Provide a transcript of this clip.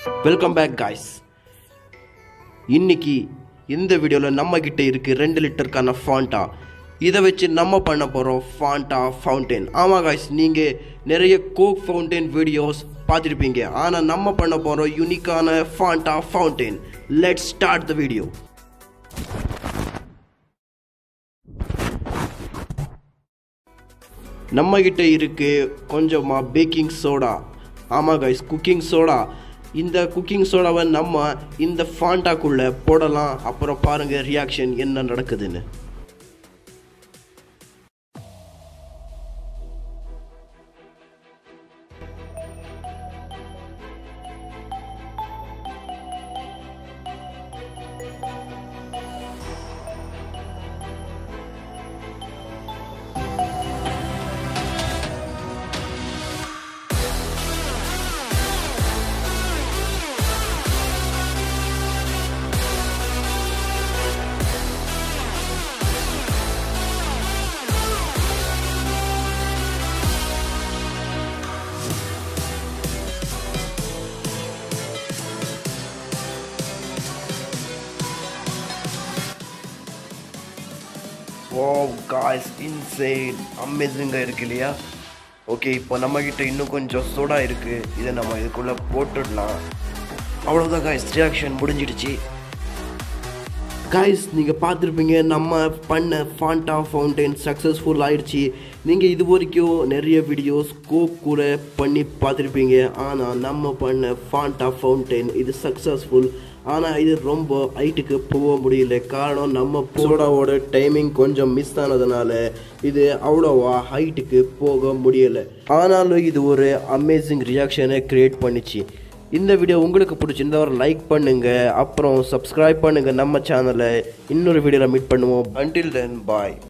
welcome back guys இன்னைக்கு இந்த வீடியோவில் நம்ம கிட்ட இருக்கு ரெண்டு லிட்டருக்கான ஃபாண்டா இதை வச்சு நம்ம பண்ண போகிறோம் ஃபாண்டா ஃபவுண்டைன் ஆமாம் காய்ஸ் நீங்கள் நிறைய கோக் ஃபவுண்டைன் வீடியோஸ் பார்த்துருப்பீங்க ஆனால் நம்ம பண்ண போகிறோம் யூனிக்கான Fanta fountain let start the video நம்ம கிட்ட இருக்கு கொஞ்சமாக பேக்கிங் சோடா ஆமாம் கைஸ் குக்கிங் சோடா இந்த குக்கிங் சோடாவை நம்ம இந்த ஃபாண்டாக்குள்ளே போடலாம் அப்புறம் பாருங்க ரியாக்ஷன் என்ன நடக்குதுன்னு ஓ காய்ஸ் இன்சைட் அமேசிங்காக இருக்கு இல்லையா ஓகே இப்போ நம்மக்கிட்ட இன்னும் கொஞ்சம் சோடா இருக்குது இதை நம்ம இதுக்குள்ளே போட்டுடலாம் அவ்வளோதான் காய்ஸ் ரியாக்ஷன் முடிஞ்சிடுச்சு காய்ஸ் நீங்கள் பார்த்துருப்பீங்க நம்ம பண்ண ஃபாண்டா ஃபவுண்டைன் சக்ஸஸ்ஃபுல் ஆயிடுச்சு நீங்கள் இது வரைக்கும் நிறைய வீடியோஸ் கோக் கூட பண்ணி பார்த்துருப்பீங்க ஆனால் நம்ம பண்ண ஃபாண்டா ஃபவுண்டைன் இது சக்ஸஸ்ஃபுல் ஆனால் இது ரொம்ப ஹைட்டுக்கு போக முடியல காரணம் நம்ம சோடாவோட டைமிங் கொஞ்சம் மிஸ் ஆனதுனால இது அவ்வளோவா ஹைட்டுக்கு போக முடியலை ஆனாலும் இது ஒரு அமேசிங் ரியாக்ஷனை க்ரியேட் பண்ணிச்சு இந்த வீடியோ உங்களுக்கு பிடிச்சிருந்தா ஒரு லைக் பண்ணுங்க அப்புறம் சப்ஸ்கிரைப் பண்ணுங்க நம்ம சேனலை இன்னொரு வீடியோவில் மீட் பண்ணுவோம் அன்டில் தென் பாய்